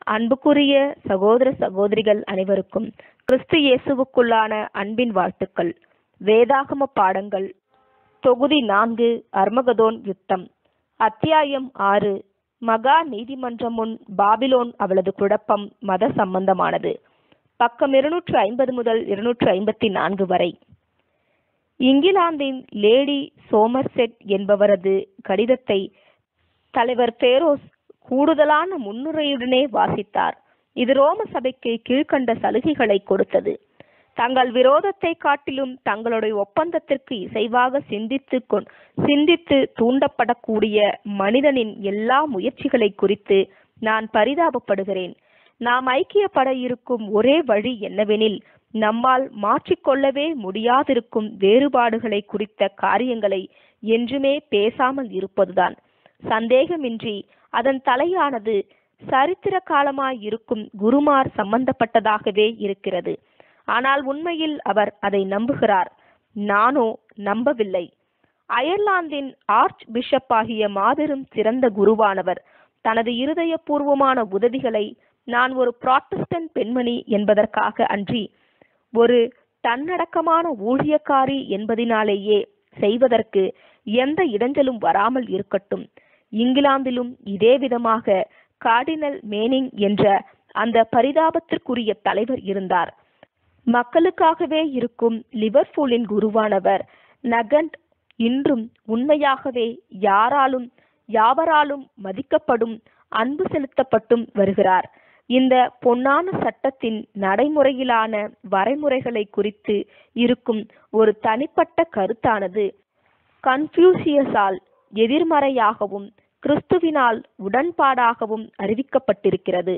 அன்புக்குரிய சகோதர சகோதரிகள் அனைவருக்கும் கிறிஸ்து இயேசுவுக்குள்ளான அன்பின் வாழ்த்துக்கள் வேதாகம பாடங்கள் தொகுதி நான்கு அர்மகதோன் யுத்தம் அத்தியாயம் ஆறு மகா நீதிமன்றம் முன் பாபிலோன் அவளது குழப்பம் மத சம்பந்தமானது பக்கம் இருநூற்று ஐம்பது முதல் இருநூற்று ஐம்பத்தி நான்கு வரை இங்கிலாந்தின் லேடி சோமர்செட் என்பவரது கடிதத்தை தலைவர் பேரோஸ் கூடுதலான முன்னுரையுடனே வாசித்தார் இது ரோம சபைக்கு கீழ்கண்ட சலுகைகளை கொடுத்தது தங்கள் விரோதத்தை காட்டிலும் தங்களுடைய ஒப்பந்தத்திற்கு இசைவாக சிந்தித்து கொண் சிந்தித்து தூண்டப்படக்கூடிய மனிதனின் எல்லா முயற்சிகளை குறித்து நான் பரிதாபப்படுகிறேன் நாம் ஐக்கியப்பட இருக்கும் ஒரே வழி என்னவெனில் நம்மால் மாற்றிக்கொள்ளவே முடியாதிருக்கும் வேறுபாடுகளை குறித்த காரியங்களை என்றுமே பேசாமல் இருப்பதுதான் சந்தேகமின்றி அதன் தலையானது சரித்திர காலமாய் இருக்கும் குருமார் சம்பந்தப்பட்டதாகவே இருக்கிறது ஆனால் உண்மையில் அவர் அதை நம்புகிறார் நானோ நம்பவில்லை அயர்லாந்தின் ஆர்ச் பிஷப் ஆகிய மாபெரும் சிறந்த குருவானவர் தனது இருதயபூர்வமான உதவிகளை நான் ஒரு புராட்டஸ்டன்ட் பெண்மணி என்பதற்காக அன்றி ஒரு தன்னடக்கமான ஊழியக்காரி என்பதினாலேயே செய்வதற்கு எந்த இடைஞ்சலும் வராமல் இருக்கட்டும் இங்கிலாந்திலும் இதே விதமாக கார்டினல் மேனிங் என்ற அந்த பரிதாபத்திற்குரிய தலைவர் இருந்தார் மக்களுக்காகவே இருக்கும் லிவர்பூலின் குருவானவர் நகண்ட் இன்றும் உண்மையாகவே யாராலும் யாவராலும் மதிக்கப்படும் அன்பு செலுத்தப்பட்டும் வருகிறார் இந்த பொன்னான சட்டத்தின் நடைமுறையிலான வரைமுறைகளை குறித்து இருக்கும் ஒரு தனிப்பட்ட கருத்தானது கன்ஃபியூசியஸால் எதிர்மறையாகவும் கிறிஸ்துவினால் உடன்பாடாகவும் அறிவிக்கப்பட்டிருக்கிறது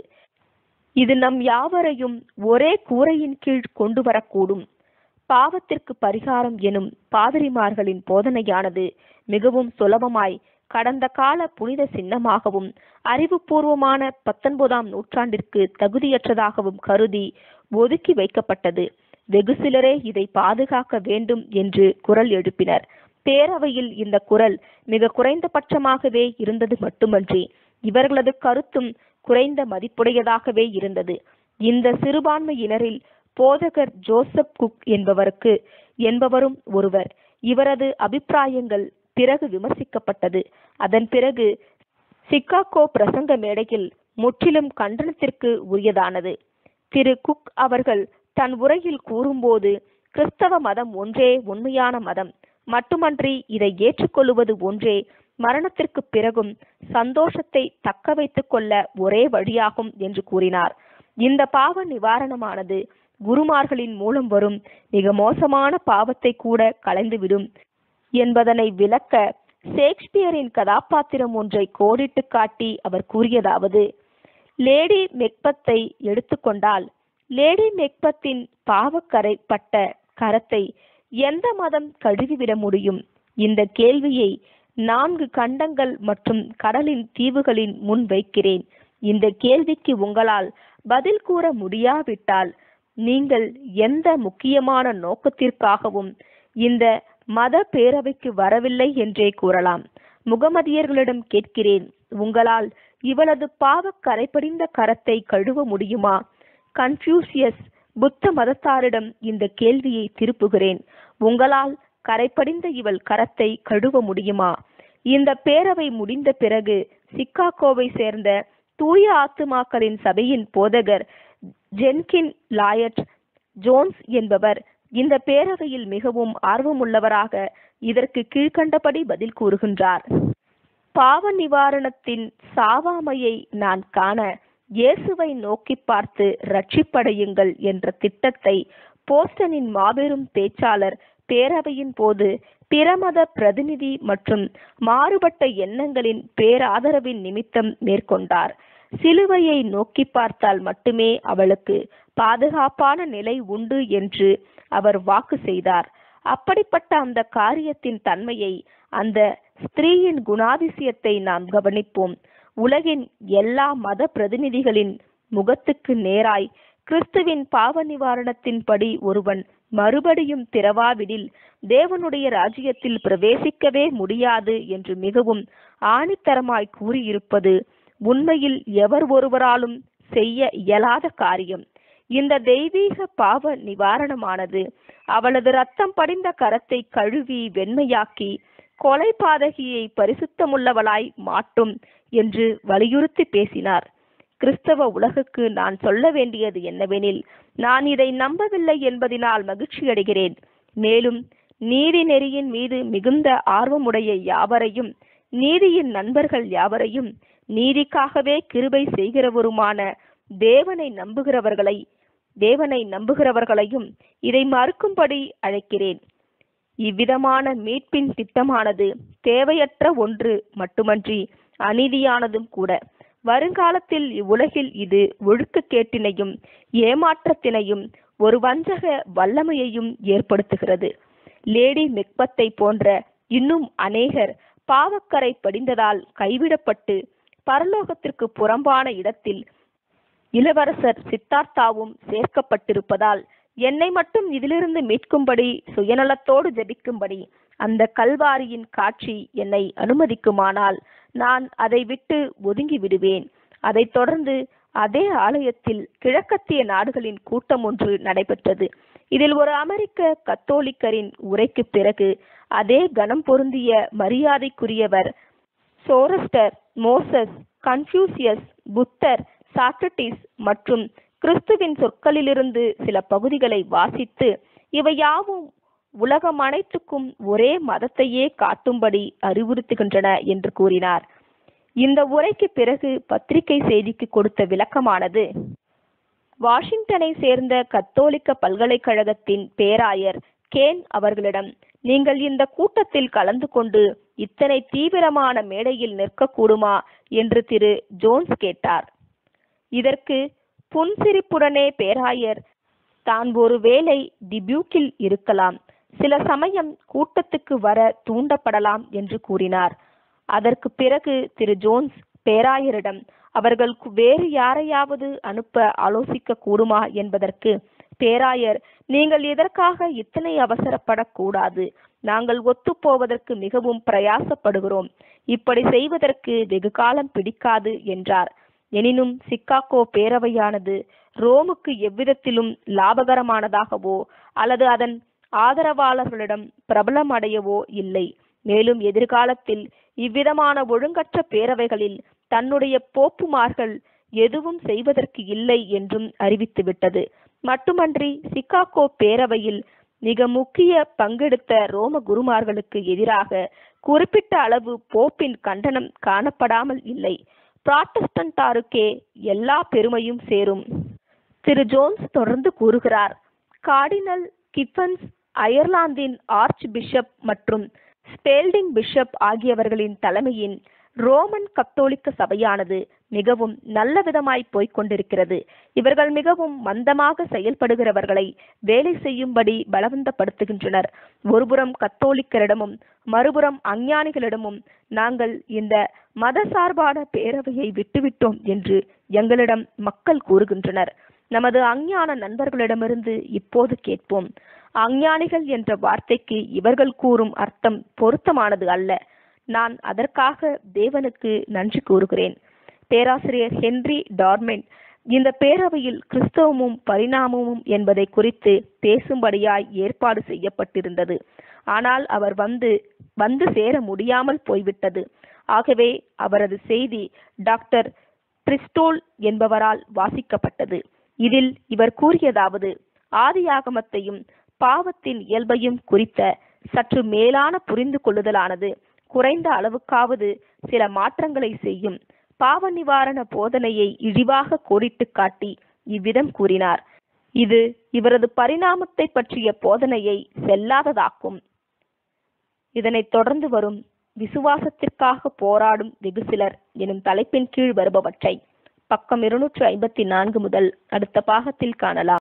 இது நம் யாவரையும் ஒரே கூரையின் கீழ் கொண்டு வரக்கூடும் பாவத்திற்கு பரிகாரம் எனும் பாதிரிமார்களின் போதனையானது மிகவும் சுலபமாய் கடந்த கால புனித சின்னமாகவும் அறிவுபூர்வமான பத்தொன்பதாம் நூற்றாண்டிற்கு தகுதியற்றதாகவும் கருதி ஒதுக்கி வைக்கப்பட்டது வெகு சிலரே இதை பாதுகாக்க வேண்டும் என்று குரல் எழுப்பினர் பேரவையில் இந்த குரல் மிக குறைந்தபட்சமாகவே இருந்தது மட்டுமன்றி இவர்களது கருத்தும் குறைந்த மதிப்புடையதாகவே இருந்தது இந்த சிறுபான்மையினரில் போதகர் ஜோசப் குக் என்பவருக்கு என்பவரும் ஒருவர் இவரது அபிப்பிராயங்கள் பிறகு விமர்சிக்கப்பட்டது அதன் பிறகு சிக்காகோ பிரசங்க மேடையில் முற்றிலும் கண்டனத்திற்கு உரியதானது திரு குக் அவர்கள் தன் உரையில் கூறும்போது கிறிஸ்தவ மதம் ஒன்றே உண்மையான மதம் மட்டுமன்றி இதை ஏற்றுக்கொள்வது ஒன்றே மரணத்திற்கு பிறகும் சந்தோஷத்தை தக்க வைத்துக் கொள்ள ஒரே வழியாகும் என்று கூறினார் இந்த பாவ நிவாரணமானது குருமார்களின் மூலம் வரும் மிக மோசமான பாவத்தை கூட கலைந்துவிடும் என்பதனை விளக்க ஷேக்ஸ்பியரின் கதாபாத்திரம் ஒன்றை கோடிட்டு காட்டி அவர் கூறியதாவது லேடி மெக்பத்தை எடுத்துக்கொண்டால் லேடி மெக்பத்தின் பாவக்கரைப்பட்ட கரத்தை எந்த மதம் கழுவிவிட முடியும் இந்த கேள்வியை நான்கு கண்டங்கள் மற்றும் கடலின் தீவுகளின் முன் வைக்கிறேன் இந்த கேள்விக்கு உங்களால் பதில் கூற முடியாவிட்டால் நீங்கள் எந்த முக்கியமான நோக்கத்திற்காகவும் இந்த மத பேரவைக்கு வரவில்லை என்றே கூறலாம் முகமதியர்களிடம் கேட்கிறேன் உங்களால் இவளது பாவ கரைப்படிந்த கரத்தை கழுவ முடியுமா கன்ஃபியூசியஸ் புத்த மதத்தாரிடம் இந்த கேள்வியை திருப்புகிறேன் உங்களால் கரைப்படிந்த இவள் கரத்தை கழுவ முடியுமா இந்த பேரவை முடிந்த பிறகு சிக்காகோவை சேர்ந்த தூய ஆத்துமாக்களின் சபையின் போதகர் ஜென்கின் லாயட் ஜோன்ஸ் என்பவர் இந்த பேரவையில் மிகவும் ஆர்வமுள்ளவராக இதற்கு கீழ்கண்டபடி பதில் கூறுகின்றார் பாவ நிவாரணத்தின் சாவாமையை நான் காண இயேசுவை நோக்கி பார்த்து ரட்சிப்படையுங்கள் என்ற திட்டத்தை போஸ்டனின் மாபெரும் பேச்சாளர் பேரவையின் போது பிரமத பிரதிநிதி மற்றும் மாறுபட்ட எண்ணங்களின் பேராதரவின் நிமித்தம் மேற்கொண்டார் சிலுவையை நோக்கி பார்த்தால் மட்டுமே அவளுக்கு பாதுகாப்பான நிலை உண்டு என்று அவர் வாக்கு செய்தார் அப்படிப்பட்ட அந்த காரியத்தின் தன்மையை அந்த ஸ்திரீயின் குணாதிசயத்தை நாம் கவனிப்போம் உலகின் எல்லா மத பிரதிநிதிகளின் முகத்துக்கு நேராய் கிறிஸ்துவின் பாவ நிவாரணத்தின்படி ஒருவன் மறுபடியும் பிறவாவிடில் தேவனுடைய ராஜ்யத்தில் பிரவேசிக்கவே முடியாது என்று மிகவும் ஆணித்தரமாய் கூறியிருப்பது உண்மையில் எவர் ஒருவராலும் செய்ய இயலாத காரியம் இந்த தெய்வீக பாவ நிவாரணமானது அவளது ரத்தம் படிந்த கரத்தை கழுவி வெண்மையாக்கி கொலை பாதகியை பரிசுத்தமுள்ளவளாய் மாட்டும் என்று வலியுறுத்தி பேசினார் கிறிஸ்தவ உலகுக்கு நான் சொல்ல வேண்டியது என்னவெனில் நான் இதை நம்பவில்லை என்பதினால் மகிழ்ச்சியடைகிறேன் மேலும் நீதி நெறியின் மீது மிகுந்த ஆர்வமுடைய யாவரையும் நீதியின் நண்பர்கள் யாவரையும் நீதிக்காகவே கிருபை செய்கிறவருமான தேவனை நம்புகிறவர்களை தேவனை நம்புகிறவர்களையும் இதை மறுக்கும்படி அழைக்கிறேன் இவ்விதமான மீட்பின் திட்டமானது தேவையற்ற ஒன்று மட்டுமன்றி அநீதியானதும் கூட வருங்காலத்தில் இவ்வுலகில் இது ஒழுக்கக்கேட்டினையும் ஏமாற்றத்தினையும் ஒரு வஞ்சக வல்லமையையும் ஏற்படுத்துகிறது லேடி மெக்பத்தை போன்ற இன்னும் அநேகர் பாவக்கரை படிந்ததால் கைவிடப்பட்டு பரலோகத்திற்கு புறம்பான இடத்தில் இளவரசர் சித்தார்த்தாவும் சேர்க்கப்பட்டிருப்பதால் என்னை மட்டும் இதிலிருந்து மீட்கும்படி சுயநலத்தோடு ஜெபிக்கும்படி அந்த கல்வாரியின் காட்சி என்னை அனுமதிக்குமானால் நான் அதை விட்டு ஒதுங்கி விடுவேன் அதைத் தொடர்ந்து அதே ஆலயத்தில் கிழக்கத்திய நாடுகளின் கூட்டம் ஒன்று நடைபெற்றது இதில் ஒரு அமெரிக்க கத்தோலிக்கரின் உரைக்கு பிறகு அதே கணம் பொருந்திய மரியாதைக்குரியவர் சோரஸ்டர் மோசஸ் கன்ஃபியூசியஸ் புத்தர் சாக்ரட்டிஸ் மற்றும் கிறிஸ்துவின் சொற்களிலிருந்து சில பகுதிகளை வாசித்து இவை யாவும் உலகம் அனைத்துக்கும் ஒரே மதத்தையே காட்டும்படி அறிவுறுத்துகின்றன என்று கூறினார் இந்த உரைக்கு பிறகு பத்திரிகை செய்திக்கு கொடுத்த விளக்கமானது வாஷிங்டனை சேர்ந்த கத்தோலிக்க பல்கலைக்கழகத்தின் பேராயர் கேன் அவர்களிடம் நீங்கள் இந்த கூட்டத்தில் கலந்து கொண்டு இத்தனை தீவிரமான மேடையில் நிற்கக்கூடுமா என்று திரு ஜோன்ஸ் கேட்டார் இதற்கு புன்சிரிப்புடனே பேராயர் தான் ஒருவேளை டிபியூக்கில் இருக்கலாம் சில சமயம் கூட்டத்துக்கு வர தூண்டப்படலாம் என்று கூறினார் அதற்கு பிறகு திரு ஜோன்ஸ் பேராயரிடம் அவர்கள் கு- வேறு யாரையாவது அனுப்ப ஆலோசிக்க கூடுமா என்பதற்கு பேராயர் நீங்கள் எதற்காக இத்தனை அவசரப்படக்கூடாது நாங்கள் ஒத்துப்போவதற்கு மிகவும் பிரயாசப்படுகிறோம் இப்படி செய்வதற்கு வெகு காலம் பிடிக்காது என்றார் எனினும் சிக்காகோ பேரவையானது ரோமுக்கு எவ்விதத்திலும் லாபகரமானதாகவோ அல்லது அதன் ஆதரவாளர்களிடம் பிரபலம் அடையவோ இல்லை மேலும் எதிர்காலத்தில் இவ்விதமான ஒழுங்கற்ற பேரவைகளில் தன்னுடைய போப்புமார்கள் எதுவும் செய்வதற்கு இல்லை என்றும் அறிவித்துவிட்டது மட்டுமன்றி சிக்காகோ பேரவையில் மிக முக்கிய பங்கெடுத்த ரோம குருமார்களுக்கு எதிராக குறிப்பிட்ட அளவு போப்பின் கண்டனம் காணப்படாமல் இல்லை புராட்டஸ்டன்டாருக்கே எல்லா பெருமையும் சேரும் திரு ஜோன்ஸ் தொடர்ந்து கூறுகிறார் கார்டினல் கிஃபன்ஸ் அயர்லாந்தின் ஆர்ச் பிஷப் மற்றும் ஸ்பேல்டிங் பிஷப் ஆகியவர்களின் தலைமையின் ரோமன் கத்தோலிக்க சபையானது மிகவும் நல்ல விதமாய் போய்க் கொண்டிருக்கிறது இவர்கள் மிகவும் மந்தமாக செயல்படுகிறவர்களை வேலை செய்யும்படி பலவந்தப்படுத்துகின்றனர் ஒருபுறம் கத்தோலிக்கரிடமும் மறுபுறம் அஞ்ஞானிகளிடமும் நாங்கள் இந்த மதசார்பான பேரவையை விட்டுவிட்டோம் என்று எங்களிடம் மக்கள் கூறுகின்றனர் நமது அஞ்ஞான நண்பர்களிடமிருந்து இப்போது கேட்போம் அஞ்ஞானிகள் என்ற வார்த்தைக்கு இவர்கள் கூறும் அர்த்தம் பொருத்தமானது அல்ல நான் அதற்காக தேவனுக்கு நன்றி கூறுகிறேன் பேராசிரியர் ஹென்றி டார்மெண்ட் இந்த பேரவையில் கிறிஸ்தவமும் பரிணாமமும் என்பதை குறித்து பேசும்படியாய் ஏற்பாடு செய்யப்பட்டிருந்தது ஆனால் அவர் வந்து வந்து சேர முடியாமல் போய்விட்டது ஆகவே அவரது செய்தி டாக்டர் பிரிஸ்டோல் என்பவரால் வாசிக்கப்பட்டது இதில் இவர் கூறியதாவது ஆதியாகமத்தையும் பாவத்தின் இயல்பையும் குறித்த சற்று மேலான புரிந்து கொள்ளுதலானது குறைந்த அளவுக்காவது சில மாற்றங்களை செய்யும் பாவ நிவாரண போதனையை இழிவாக கோடிட்டு காட்டி இவ்விதம் கூறினார் இது இவரது பரிணாமத்தை பற்றிய போதனையை செல்லாததாக்கும் இதனைத் தொடர்ந்து வரும் விசுவாசத்திற்காக போராடும் வெகு சிலர் எனும் தலைப்பின் கீழ் வருபவற்றை பக்கம் இருநூற்று ஐம்பத்தி நான்கு முதல் அடுத்த பாகத்தில் காணலாம்